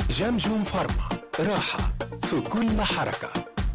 جمجم فارما راحة في كل حركة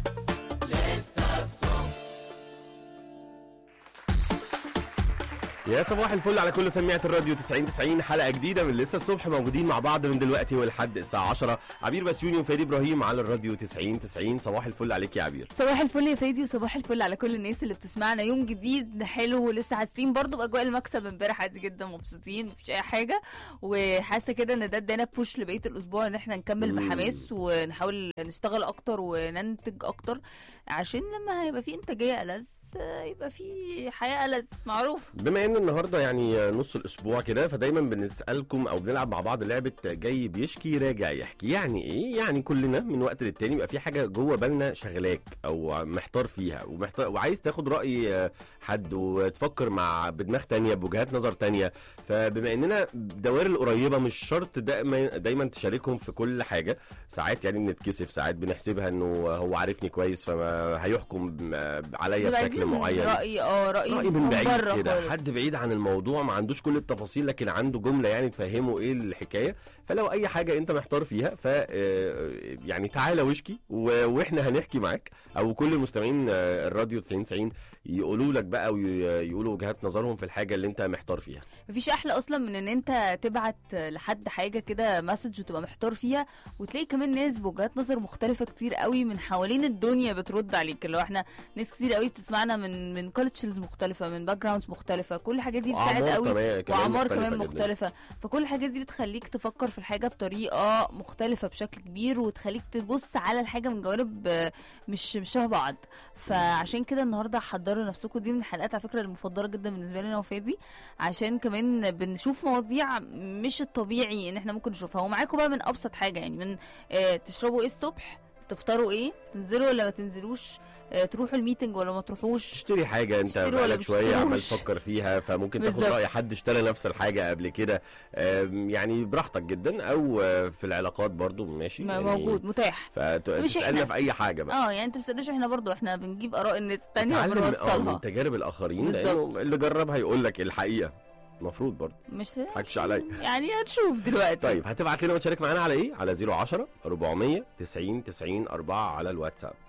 يا صباح الفل على كل سميعة الراديو 90 90 حلقة جديدة من لسه الصبح موجودين مع بعض من دلوقتي ولحد الساعة 10 عبير بسيوني وفادي ابراهيم على الراديو 90 90 صباح الفل عليك يا عبير صباح الفل يا فادي وصباح الفل على كل الناس اللي بتسمعنا يوم جديد حلو ولسه حاسين برضو باجواء المكسب امبارح عادي جدا مبسوطين مفيش اي حاجه وحاسه كده ان ده ادانا بوش لبقيه الاسبوع ان احنا نكمل مم. بحماس ونحاول نشتغل اكتر وننتج اكتر عشان لما هيبقى في انتاجيه ألذ يبقى في حياه ألذ معروف بما ان النهارده يعني نص الاسبوع كده فدايما بنسالكم او بنلعب مع بعض لعبه جاي بيشكي راجع يحكي يعني ايه يعني كلنا من وقت للتاني يبقى في حاجه جوه بالنا شغلاك او محتار فيها ومحتار وعايز تاخد راي حد وتفكر مع بدماغ تانية بوجهات نظر تانية فبما اننا الدوائر القريبه مش شرط دايما دايما تشاركهم في كل حاجه ساعات يعني بنتكسف ساعات بنحسبها انه هو عارفني كويس فما هيحكم عليا بيبقى بشكل عايزين معين راي اه راي, رأي من بعيد بره كده خالص. حد بعيد عن الموضوع ما عندوش كل التفاصيل لكن عنده جمله يعني تفهمه ايه الحكايه فلو اي حاجه انت محتار فيها ف آه، يعني تعالى واشكي و- واحنا هنحكي معاك او كل المستمعين آه، الراديو 90 90 يقولوا لك بقى ويقولوا وجهات نظرهم في الحاجه اللي انت محتار فيها مفيش احلى اصلا من ان انت تبعت لحد حاجه كده مسج وتبقى محتار فيها وتلاقي كمان ناس بوجهات نظر مختلفه كتير قوي من حوالين الدنيا بترد عليك اللي هو احنا ناس كتير قوي بتسمعنا من من كولتشرز مختلفه من باك جراوندز مختلفه كل الحاجات دي بتساعد وأعمار قوي كمان- كمان واعمار مختلفة كمان جداً. مختلفه فكل الحاجات دي بتخليك تفكر في الحاجه بطريقه مختلفه بشكل كبير وتخليك تبص على الحاجه من جوانب آه، مش مش شبه بعض فعشان كده النهارده حضروا نفسكم دي من الحلقات على فكره المفضله جدا بالنسبه لي انا وفادي عشان كمان بنشوف مواضيع مش الطبيعي ان احنا ممكن نشوفها ومعاكم بقى من ابسط حاجه يعني من آه تشربوا ايه الصبح تفطروا ايه تنزلوا ولا ما تنزلوش آه تروحوا الميتنج ولا ما تروحوش تشتري حاجه انت تشتري ولا بقالك شويه عمال تشتروش. تفكر فيها فممكن تاخد بالظبط. راي حد اشترى نفس الحاجه قبل كده آم، يعني براحتك جدا او آه، في العلاقات برضو ماشي ما يعني موجود متاح مش فتسالنا إحنا. في اي حاجه بقى اه يعني انت بتسالناش احنا برضو احنا بنجيب اراء الناس التانية اتعلم اه من وبنوصلها تجارب الاخرين بالظبط. لانه اللي جرب هيقول لك الحقيقه المفروض برضه مش تضحكش عليا يعني هنشوف دلوقتي طيب هتبعت لنا وتشارك معانا على ايه على 010 400 90 90 4 على الواتساب